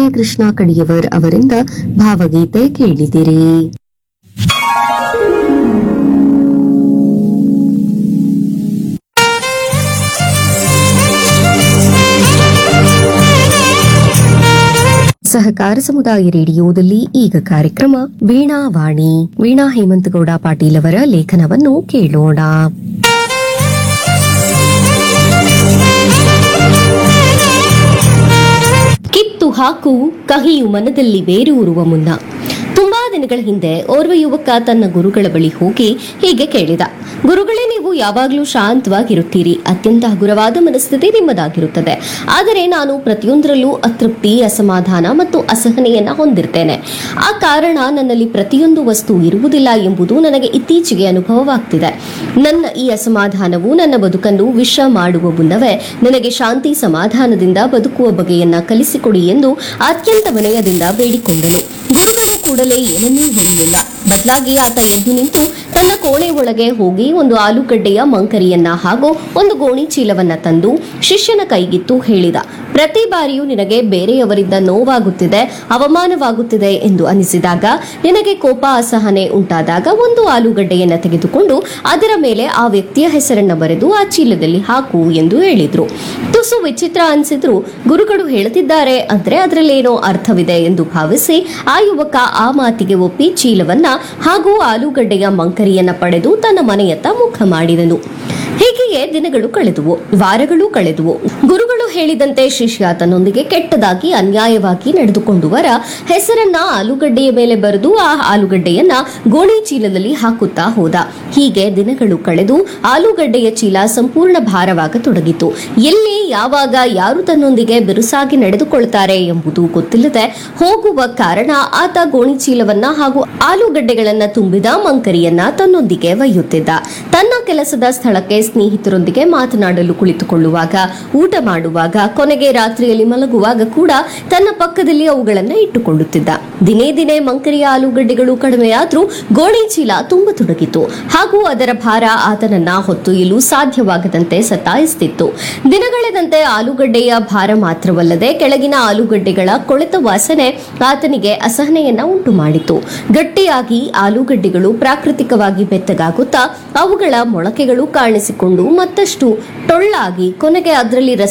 ಕೃಷ್ಣ ಕಡಿಯವರ್ ಅವರಿಂದ ಭಾವಗೀತೆ ಕೇಳಿದಿರಿ ಸಹಕಾರ ಸಮುದಾಯ ರೇಡಿಯೋದಲ್ಲಿ ಈಗ ಕಾರ್ಯಕ್ರಮ ವೀಣಾ ವಾಣಿ ವೀಣಾ ಹೇಮಂತಗೌಡ ಪಾಟೀಲ್ ಅವರ ಲೇಖನವನ್ನು ಕೇಳೋಣ ಕಿತ್ತು ಹಾಕು ಕಹಿಯು ಮನದಲ್ಲಿ ಬೇರೂರುವ ಮುನ್ನ ತುಂಬಾ ದಿನಗಳ ಹಿಂದೆ ಓರ್ವ ಯುವಕ ತನ್ನ ಗುರುಗಳ ಬಳಿ ಹೋಗಿ ಹೀಗೆ ಕೇಳಿದ ಗುರುಗಳೇ ನೀವು ಯಾವಾಗಲೂ ಶಾಂತವಾಗಿರುತ್ತೀರಿ ಅತ್ಯಂತ ಹಗುರವಾದ ಮನಸ್ಥಿತಿ ನಿಮ್ಮದಾಗಿರುತ್ತದೆ ಆದರೆ ನಾನು ಪ್ರತಿಯೊಂದರಲ್ಲೂ ಅತೃಪ್ತಿ ಅಸಮಾಧಾನ ಮತ್ತು ಅಸಹನೆಯನ್ನ ಹೊಂದಿರ್ತೇನೆ ಆ ಕಾರಣ ನನ್ನಲ್ಲಿ ಪ್ರತಿಯೊಂದು ವಸ್ತು ಇರುವುದಿಲ್ಲ ಎಂಬುದು ನನಗೆ ಇತ್ತೀಚೆಗೆ ಅನುಭವವಾಗ್ತಿದೆ ನನ್ನ ಈ ಅಸಮಾಧಾನವು ನನ್ನ ಬದುಕನ್ನು ವಿಷ ಮಾಡುವ ಮುನ್ನವೇ ನನಗೆ ಶಾಂತಿ ಸಮಾಧಾನದಿಂದ ಬದುಕುವ ಬಗೆಯನ್ನ ಕಲಿಸಿಕೊಡಿ ಎಂದು ಅತ್ಯಂತ ವಿನಯದಿಂದ ಬೇಡಿಕೊಂಡನು ಗುರುಗಳು ಕೂಡಲೇ ಏನನ್ನೂ ಹೇಳಲಿಲ್ಲ ಬದಲಾಗಿ ಆತ ಎದ್ದು ನಿಂತು ತನ್ನ ಕೋಣೆ ಒಳಗೆ ಹೋಗಿ ಒಂದು ಆಲೂಗಡ್ಡೆಯ ಮಂಕರಿಯನ್ನ ಹಾಗೂ ಒಂದು ಗೋಣಿ ಚೀಲವನ್ನ ತಂದು ಶಿಷ್ಯನ ಕೈಗಿತ್ತು ಹೇಳಿದ ಪ್ರತಿ ಬಾರಿಯೂ ನಿನಗೆ ಬೇರೆಯವರಿಂದ ನೋವಾಗುತ್ತಿದೆ ಅವಮಾನವಾಗುತ್ತಿದೆ ಎಂದು ಅನಿಸಿದಾಗ ನಿನಗೆ ಕೋಪ ಅಸಹನೆ ಉಂಟಾದಾಗ ಒಂದು ಆಲೂಗಡ್ಡೆಯನ್ನ ತೆಗೆದುಕೊಂಡು ಅದರ ಮೇಲೆ ಆ ವ್ಯಕ್ತಿಯ ಹೆಸರನ್ನ ಬರೆದು ಆ ಚೀಲದಲ್ಲಿ ಹಾಕು ಎಂದು ಹೇಳಿದ್ರು ತುಸು ವಿಚಿತ್ರ ಅನಿಸಿದ್ರು ಗುರುಗಳು ಹೇಳುತ್ತಿದ್ದಾರೆ ಅಂದ್ರೆ ಅದರಲ್ಲೇನೋ ಅರ್ಥವಿದೆ ಎಂದು ಭಾವಿಸಿ ಆ ಯುವಕ ಆ ಮಾತಿಗೆ ಒಪ್ಪಿ ಚೀಲವನ್ನ ಹಾಗೂ ಆಲೂಗಡ್ಡೆಯ ಮಂಕರಿಯನ್ನ ಪಡೆದು ತನ್ನ ಮನೆಯತ್ತ ಮುಖ ಮಾಡಿದನು ಹೀಗೆಯೇ ದಿನಗಳು ಕಳೆದುವು ವಾರಗಳು ಕಳೆದುವು ಗುರುಗಳು ಹೇಳಿದಂತೆ ಶಿಷ್ಯ ತನ್ನೊಂದಿಗೆ ಕೆಟ್ಟದಾಗಿ ಅನ್ಯಾಯವಾಗಿ ನಡೆದುಕೊಂಡುವರ ಹೆಸರನ್ನ ಆಲೂಗಡ್ಡೆಯ ಮೇಲೆ ಬರೆದು ಆ ಆಲೂಗಡ್ಡೆಯನ್ನ ಗೋಣಿ ಚೀಲದಲ್ಲಿ ಹಾಕುತ್ತಾ ಹೋದ ಹೀಗೆ ದಿನಗಳು ಕಳೆದು ಆಲೂಗಡ್ಡೆಯ ಚೀಲ ಸಂಪೂರ್ಣ ಭಾರವಾಗತೊಡಗಿತು ಎಲ್ಲಿ ಯಾವಾಗ ಯಾರು ತನ್ನೊಂದಿಗೆ ಬಿರುಸಾಗಿ ನಡೆದುಕೊಳ್ತಾರೆ ಎಂಬುದು ಗೊತ್ತಿಲ್ಲದೆ ಹೋಗುವ ಕಾರಣ ಆತ ಗೋಣಿ ಚೀಲವನ್ನ ಹಾಗೂ ಆಲೂಗಡ್ಡೆಗಳನ್ನ ತುಂಬಿದ ಮಂಕರಿಯನ್ನ ತನ್ನೊಂದಿಗೆ ಒಯ್ಯುತ್ತಿದ್ದ ತನ್ನ ಕೆಲಸದ ಸ್ಥಳಕ್ಕೆ ಸ್ನೇಹಿತರೊಂದಿಗೆ ಮಾತನಾಡಲು ಕುಳಿತುಕೊಳ್ಳುವಾಗ ಊಟ ಮಾಡುವಾಗ ಕೊನೆಗೆ ರಾತ್ರಿಯಲ್ಲಿ ಮಲಗುವಾಗ ಕೂಡ ತನ್ನ ಪಕ್ಕದಲ್ಲಿ ಅವುಗಳನ್ನ ಇಟ್ಟುಕೊಳ್ಳುತ್ತಿದ್ದ ದಿನೇ ದಿನೇ ಮಂಕರಿಯ ಆಲೂಗಡ್ಡೆಗಳು ಕಡಿಮೆಯಾದ್ರೂ ಗೋಣಿ ಚೀಲ ತುಂಬತೊಡಗಿತು ಹಾಗೂ ಅದರ ಭಾರ ಆತನನ್ನ ಹೊತ್ತೊಯ್ಯಲು ಸಾಧ್ಯವಾಗದಂತೆ ಸತಾಯಿಸುತ್ತಿತ್ತು ದಿನಗಳೆದಂತೆ ಆಲೂಗಡ್ಡೆಯ ಭಾರ ಮಾತ್ರವಲ್ಲದೆ ಕೆಳಗಿನ ಆಲೂಗಡ್ಡೆಗಳ ಕೊಳೆತ ವಾಸನೆ ಆತನಿಗೆ ಅಸಹನೆಯನ್ನ ಉಂಟು ಮಾಡಿತು ಗಟ್ಟಿಯಾಗಿ ಆಲೂಗಡ್ಡೆಗಳು ಪ್ರಾಕೃತಿಕವಾಗಿ ಬೆತ್ತಗಾಗುತ್ತಾ ಅವುಗಳ ಮೊಳಕೆಗಳು ಕಾಣಿಸಿಕೊಂಡು ಮತ್ತಷ್ಟು ಟೊಳ್ಳಾಗಿ ಕೊನೆಗೆ ಅದರಲ್ಲಿ ರಸ